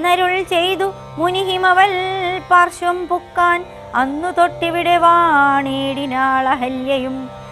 എന്നരുൾ ചെയ്തു മുനിഹിമവൽ പാർശ്വം പുക്കാൻ അന്നു തൊട്ടിവിടെ വാണീടിനാളഹല്യയും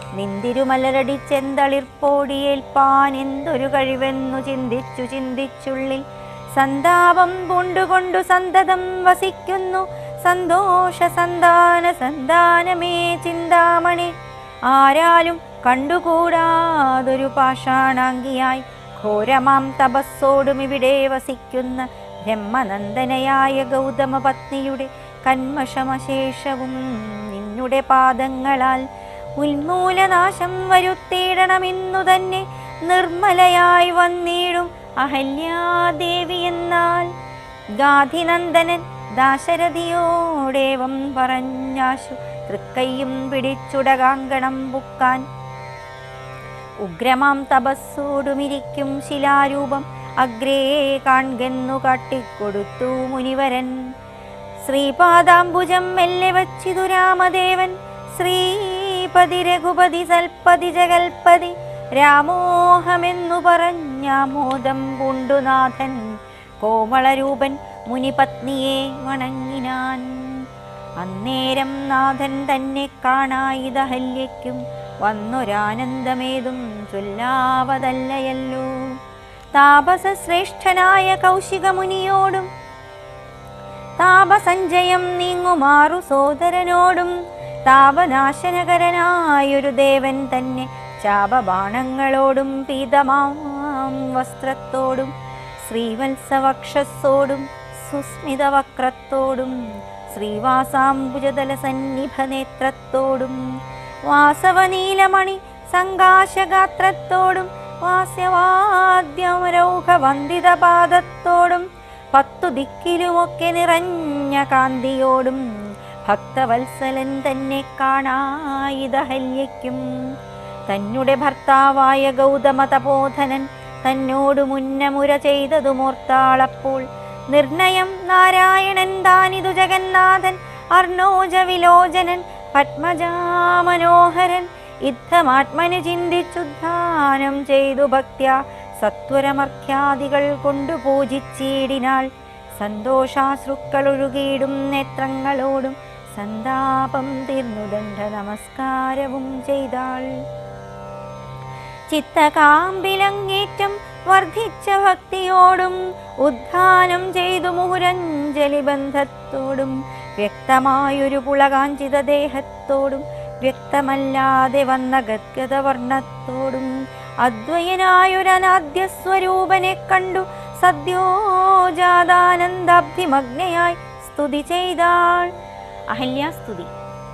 നിന്തിരുമലരടിച്ചെന്തളിർപ്പോടിയേൽപ്പാൻ എന്തൊരു കഴിവെന്നു ചിന്തിച്ചു ചിന്തിച്ചുള്ളിൽ സന്താപം പൂണ്ടുകൊണ്ടു സന്തതം വസിക്കുന്നു സന്തോഷ സന്താന സന്താനമേ ചിന്താമണി ആരാലും കണ്ടുകൂടാതൊരു പാഷാണാങ്കിയായി ഘോരമാം തപസ്സോടും ഇവിടെ വസിക്കുന്ന ബ്രഹ്മനന്ദനയായ ഗൗതമ പത്നിയുടെ കന്മഷമശേഷവും നിന്നുടെ പാദങ്ങളാൽ ഉന്മൂലനാശം വരുത്തിയിടണമെന്നു തന്നെ നിർമ്മലയായി വന്നിടും അഹല്യാദേവി എന്നാൽ ഗാധിനന്ദനൻ ദാശരഥിയോടേവം പറഞ്ഞാശു തൃക്കൈയും പിടിച്ചുടകാങ്കണം പുക്കാൻ ഉഗ്രമാം തപസ്സോടുമിരിക്കും ശിലാരൂപം അഗ്രേ കാൺകെന്നു കാട്ടിക്കൊടുത്തു മുനിവരൻ ശ്രീപാദാംബുജം മെല്ലെ വച്ചിതു രാമദേവൻ ശ്രീപതി രഘുപതി സൽപതി ജഗൽപതി രാമോഹമെന്നു പറഞ്ഞാമോദം പൂണ്ടുനാഥൻ കോമളരൂപൻ മുനിപത്നിയെ വണങ്ങിനാൻ അന്നേരം നാഥൻ തന്നെ കാണായിതഹല്യയ്ക്കും വന്നൊരാനന്ദമേതും ചൊല്ലാവതല്ലയല്ലോ താപസശ്രേഷ്ഠനായ കൗശികമുനിയോടും താപസഞ്ചയം നീങ്ങുമാറു സോദരനോടും താപനാശനകരനായൊരു ദേവൻ തന്നെ ചാപബാണങ്ങളോടും പീതമാം വസ്ത്രത്തോടും ശ്രീവത്സവക്ഷസ്സോടും സുസ്മിതവക്രത്തോടും ശ്രീവാസാംബുജതല സന്നിഭ നേത്രത്തോടും വാസവനീലമണി സങ്കാശഗാത്രത്തോടും വാസ്യവാദ്യമരൗഹ വന്ദിത പാദത്തോടും പത്തു ദിക്കിലുമൊക്കെ നിറഞ്ഞ കാന്തിയോടും ഭക്തവത്സലൻ തന്നെ കാണായിതഹല്യയ്ക്കും തന്നെ ഭർത്താവായ ഗൗതമ തപോധനൻ തന്നോടു മുന്നമുര ചെയ്തതുമോർത്താളപ്പോൾ നിർണയം നാരായണൻ താനിതു ജഗന്നാഥൻ അർണോജ വിലോചനൻ പത്മജാമനോഹരൻ യുദ്ധമാത്മന് ചിന്തിച്ചുദ്ധാനം ചെയ്തു ഭക്ത്യ സത്വരമർഖ്യാദികൾ കൊണ്ടു പൂജിച്ചിടിനാൾ സന്തോഷാശ്രുക്കളൊഴുകിയിടും നേത്രങ്ങളോടും സന്താപം തീർന്നു ദണ്ഡ നമസ്കാരവും ചെയ്താൾ ചിത്തകാമ്പിലങ്ങേറ്റം വർദ്ധിച്ച ഭക്തിയോടും ഉദ്ധാനം ചെയ്തു മുഹുരഞ്ജലി ബന്ധത്തോടും വ്യക്തമായൊരു പുളകാഞ്ചിത ദേഹത്തോടും വ്യക്തമല്ലാതെ വന്ന ഗദ്ഗത വർണ്ണത്തോടും അദ്വയനായൊരനാദ്യ സ്വരൂപനെ കണ്ടു സദ്യോജാതാനന്ദാബ്ധിമഗ്നയായി സ്തുതി ചെയ്താൾ അഹല്യാസ്തുതി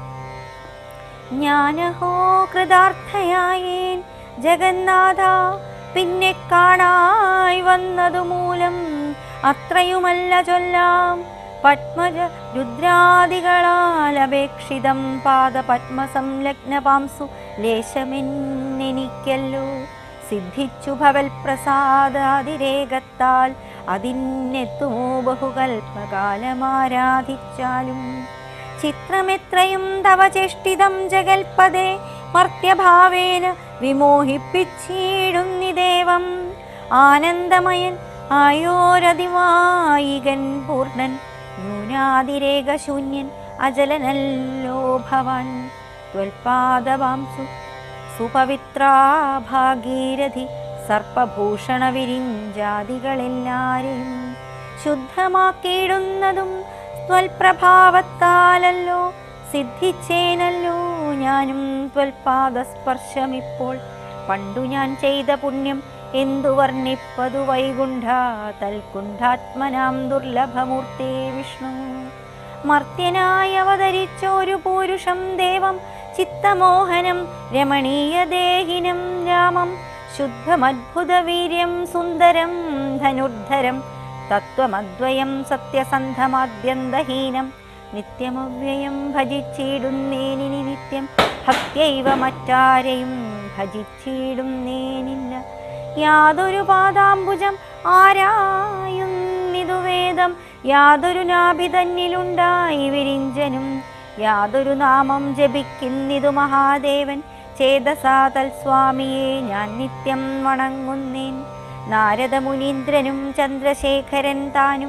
ഞാനഹോ കൃതാർത്ഥയായേൻ ജഗന്നാഥ പിന്നെ കാണായി വന്നതു മൂലം അത്രയുമല്ല ചൊല്ലാം പത്മജ രുദ്രാദികളാൽ അപേക്ഷിതം പാദ പത്മസംലഗ്ന പാംസു ലേശമെന്നെനിക്കല്ലോ സിദ്ധിച്ചു ഭവൽ പ്രസാദാതിരേകത്താൽ അതിനെത്തുമോ ബഹുകൽപ്പകാലമാരാധിച്ചാലും ചിത്രമെത്രയും തവ ചേഷ്ടിതം ജഗൽപദേ മർത്യഭാവേന വിമോഹിപ്പിച്ചിടുന്നിദേവം ആനന്ദമയൻ ആയോരതിവായികൻ പൂർണ്ണൻ ന്യൂനാതിരേകശൂന്യൻ അജലനല്ലോ ഭവാൻ ത്വൽപാദവാംസു സുപവിത്രാ ഭാഗീരഥി സർപ്പഭൂഷണ വിരിഞ്ചാദികളെല്ലാരെയും ശുദ്ധമാക്കിയിടുന്നതും ത്വൽപ്രഭാവത്താലല്ലോ സിദ്ധിച്ചേനല്ലോ ഞാനും ത്വൽപാദസ്പർശമിപ്പോൾ പണ്ടു ഞാൻ ചെയ്ത പുണ്യം എന്തു വർണ്ണിപ്പതു വൈകുണ്ഠ തൽകുണ്ഠാത്മനാം ദുർലഭമൂർത്തേ വിഷ്ണു മർത്യനായി അവതരിച്ചൊരു പൂരുഷം ദേവം ചിത്തമോഹനം രമണീയദേഹിനം രാമം ശുദ്ധമദ്ഭുതവീര്യം സുന്ദരം ധനുർധരം തത്വമദ്വയം സത്യസന്ധമാദ്യന്തഹീനം നിത്യമവ്യയം ഭജിച്ചിടുന്നേനിനി നിത്യം ഭക്ത്യൈവ മറ്റാരെയും ഭജിച്ചിടുന്നേനില്ല യാതൊരു പാദാംബുജം ആരായുന്നിതു വേദം യാതൊരു നാഭി തന്നിലുണ്ടായി വിരിഞ്ചനും യാതൊരു നാമം ജപിക്കുന്നിതു മഹാദേവൻ ചേതസാ തൽസ്വാമിയെ ഞാൻ നിത്യം വണങ്ങുന്നേൻ നാരദ മുനീന്ദ്രനും ചന്ദ്രശേഖരൻ താനും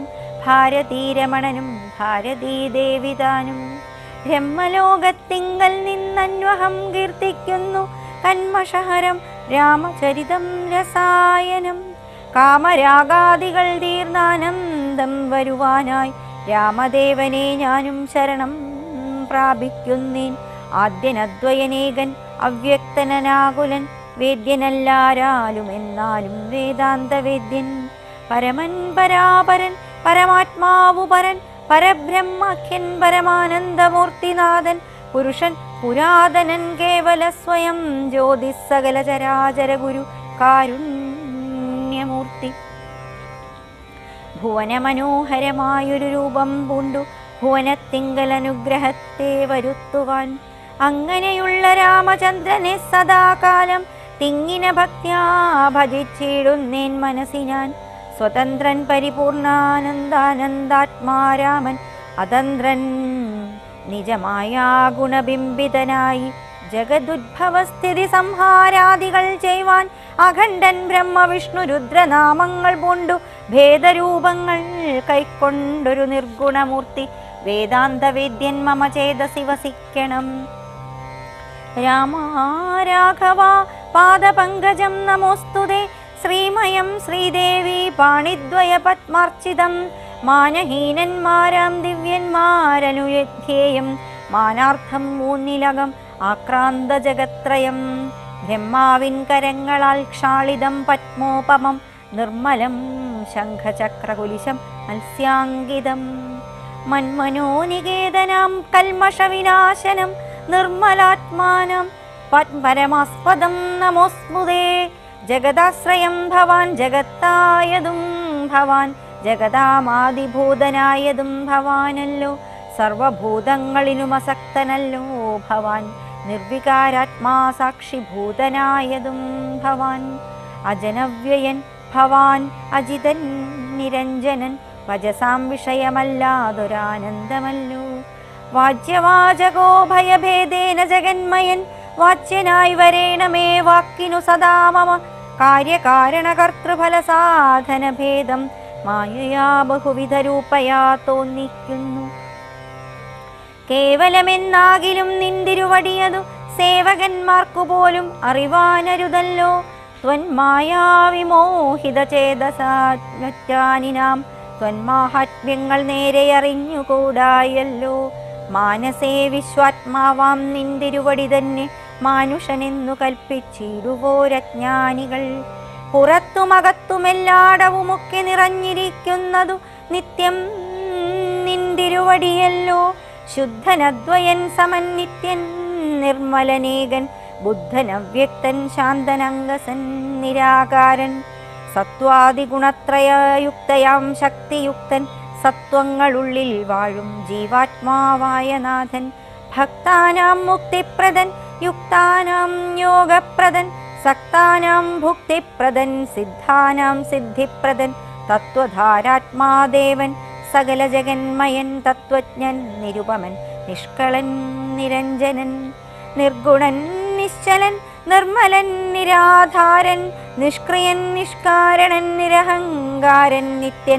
ഭാരതീരമണനും ഭാരതീദേവിതാനും ബ്രഹ്മലോകത്തിങ്കൽ നിന്നന്വഹം കീർത്തിക്കുന്നു കന്മഷഹരം രാമചരിതം രസായനം കാമരാഗാദികൾ തീർന്നാനന്ദം വരുവാനായി രാമദേവനെ ഞാനും ശരണം പ്രാപിക്കുന്നേൻ ആദ്യനദ്വയനേകൻ അവ്യക്തനാകുലൻ വേദ്യനല്ലാരാലും എന്നാലും വേദാന്ത വേദ്യൻ പരമൻ പരാപരൻ പരമാത്മാവു പരൻ പരബ്രഹ്മഖ്യൻ പരമാനന്ദമൂർത്തിനാഥൻ പുരുഷൻ പുരാതനൻ കേവല സ്വയം ജ്യോതിസ് സകല ചരാചര ഗുരു കാരുണ്യമൂർത്തി ഭുവനമനോഹരമായൊരു രൂപം പൂണ്ടു ഭുവനത്തിങ്കൽ അനുഗ്രഹത്തെ വരുത്തുവാൻ അങ്ങനെയുള്ള രാമചന്ദ്രനെ സദാകാലം തിങ്ങിന ഭക്ത്യാ ഭജിച്ചിടുന്നേൻ മനസ്സി ഞാൻ സ്വതന്ത്രൻ പരിപൂർണാനന്ദാനന്ദാത്മാരാമൻ അതന്ത്രൻ നിജമായ ഗുണബിംബിതനായി ജഗദുദ്ഭവസ്ഥിതി സംഹാരാദികൾ ചെയ്യുവാൻ അഖണ്ഡൻ ബ്രഹ്മവിഷ്ണു രുദ്രനാമങ്ങൾ പൂണ്ടു ഭേദരൂപങ്ങൾ കൈക്കൊണ്ടൊരു നിർഗുണമൂർത്തി വേദാന്തവേദ്യൻ മമ ചേതസി വസിക്കണം രാമാരാഘവ പാദപങ്കജം നമോസ്തുതേ ശ്രീമയം ശ്രീദേവി പാണിദ്വയ പത്മാർച്ചിതം മാനഹീനന്മാരാം ദിവ്യന്മാരനുയധ്യേയം മാനാർത്ഥം മൂന്നിലകം ആക്രാന്ത ജഗത്രയം ബ്രഹ്മാവിൻ കരങ്ങളാൽ ക്ഷാളിതം പത്മോപമം നിർമ്മലം ശംഖചക്രകുലിശം മത്സ്യാങ്കിതം മന്മനോനികേതനാം കൽമഷവിനാശനം നിർമ്മലാത്മാനം പ- പരമാസ്പദം നമോസ്മുതേ ജഗദാശ്രയം ഭവാൻ ജഗത്തായതും ഭവാൻ ജഗതാമാതിഭൂതനായതും ഭവാനല്ലോ സർവഭൂതങ്ങളിലും അസക്തനല്ലോ ഭവാൻ നിർവികാരാത്മാ സാക്ഷിഭൂതനായതും ഭവാൻ അജനവ്യയൻ ഭവാൻ അജിതൻ നിരഞ്ജനൻ വജസാം വിഷയമല്ലാതൊരാനന്ദമല്ലോ വാച്യവാചകോ ഭയഭേദേന ജഗന്മയൻ വാച്യനായി വരേണമേ വാക്കിനു സദാ മമ കാര്യകാരണകർത്തൃഫല സാധന ഭേദം മായയാ ബഹുവിധ രൂപയാ തോന്നിക്കുന്നു കേവലമെന്നാകിലും നിന്തിരുവടിയതു സേവകന്മാർക്കു പോലും അറിവാനരുതല്ലോ ത്വന്മായാവിമോഹിത ചേതസാജ്ഞാനിനാം ത്വന്മാഹാത്മ്യങ്ങൾ നേരെ അറിഞ്ഞുകൂടായല്ലോ മാനസേ വിശ്വാത്മാവാം നിന്തിരുവടി തന്നെ മാനുഷനെന്നു കൽപ്പിച്ചിടുവോരജ്ഞാനികൾ പുറത്തുമകത്തുമെല്ലാടവുമൊക്കെ നിറഞ്ഞിരിക്കുന്നതു നിത്യം നിന്തിരുവടിയല്ലോ ശുദ്ധനദ്വയൻ സമൻ നിത്യൻ നിർമ്മലനേകൻ ബുദ്ധനവ്യക്തൻ ശാന്തനംഗസൻ നിരാകാരൻ സത്വാദിഗുണത്രയയുക്തയാം ശക്തിയുക്തൻ സത്വങ്ങളുള്ളിൽ വാഴും ജീവാത്മാവായ നാഥൻ ഭക്താനാം മുക്തിപ്രദൻ യുക്താനാം യോഗപ്രദൻ സക്താനാം ഭുക്തിപ്രദൻ സിദ്ധാനാം സിദ്ധിപ്രദൻ തത്വധാരാത്മാദേവൻ സകല ജഗന്മയൻ തത്വജ്ഞൻ നിരുപമൻ നിഷ്കളൻ നിരഞ്ജനൻ നിർഗുണൻ നിശ്ചലൻ നിർമ്മലൻ നിരാധാരൻ നിഷ്ക്രിയൻ നിഷ്കാരണൻ നിരഹങ്കാരൻ നിത്യൻ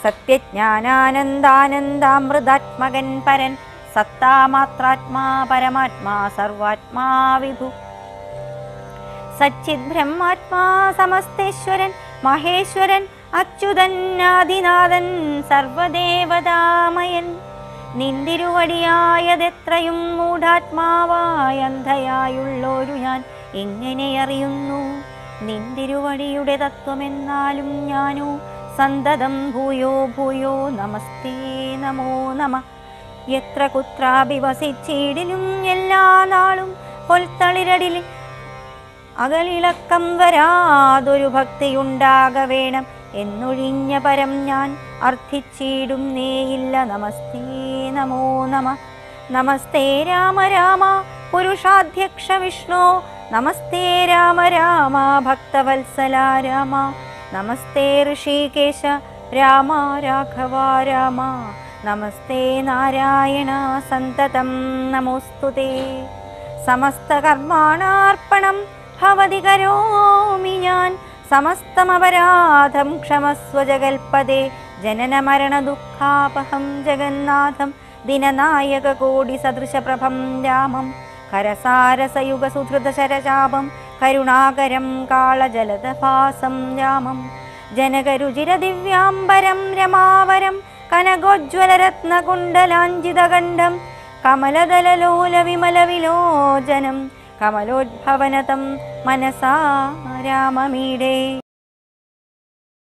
സത്യജ്ഞാനാനന്ദാനന്ദാമൃതാത്മകൻ പരൻ സത്താമാത്രാത്മാ പരമാത്മാ സർവാത്മാ വിഭു സച്ചിത് ബ്രഹ്മാത്മാ സമസ്തേശ്വരൻ മഹേശ്വരൻ അച്യുതന്നാദിനാഥൻ സർവദേവതാമയൻ നിന്തിരുവടിയായതെത്രയും മൂഢാത്മാവായ അന്ധയായുള്ളോരു ഞാൻ എങ്ങനെ അറിയുന്നു നിന്തിരുവടിയുടെ തത്വമെന്നാലും ഞാനോ സന്തതം ഭൂയോ ഭൂയോ നമസ്തേ നമോ നമ എത്ര കുത്രാപി വസിച്ചിടിലും എല്ലാ നാളും പൊൽത്തളിരടിൽ അകലിളക്കം വരാതൊരു ഭക്തിയുണ്ടാക വേണം എന്നൊഴിഞ്ഞ പരം ഞാൻ അർത്ഥിച്ചിടും നേയില്ല നമസ്തേ നമോ നമ നമസ്തേ രാമ രാമ പുരുഷാധ്യക്ഷ വിഷ്ണു നമസ്തേ രാമ രാമ ഭക്തവത്സല രാമ നമസ്തേ ഋഷികേശ രാമ രാഘവ രാമ നമസ്തേ നാരായണ സന്തതം നമോസ്തുതേ സമസ്തകർമാണാർപ്പണം ഭവതി കരോമി ഞാൻ സമസ്തമപരാധം ക്ഷമസ്വ ജഗൽപദേ ജനന മരണ ദുഃഖാപഹം ജഗന്നാഥം ദിനനായക കോടി സദൃശപ്രഭം രാമം ഹരസാരസയുഗ സുധൃത ശരചാപം കരുണാകരം കാളജലദഭാസം രാമം ജനകരുചിര ദിവ്യാംബരം രമാവരം കനകോജ്വലരത്നകുണ്ടലാഞ്ചിതകണ്ഠം കമലദലലോല വിമല വിലോചനം കമലോദ്ഭവനതം മനസാ രാമമീടേ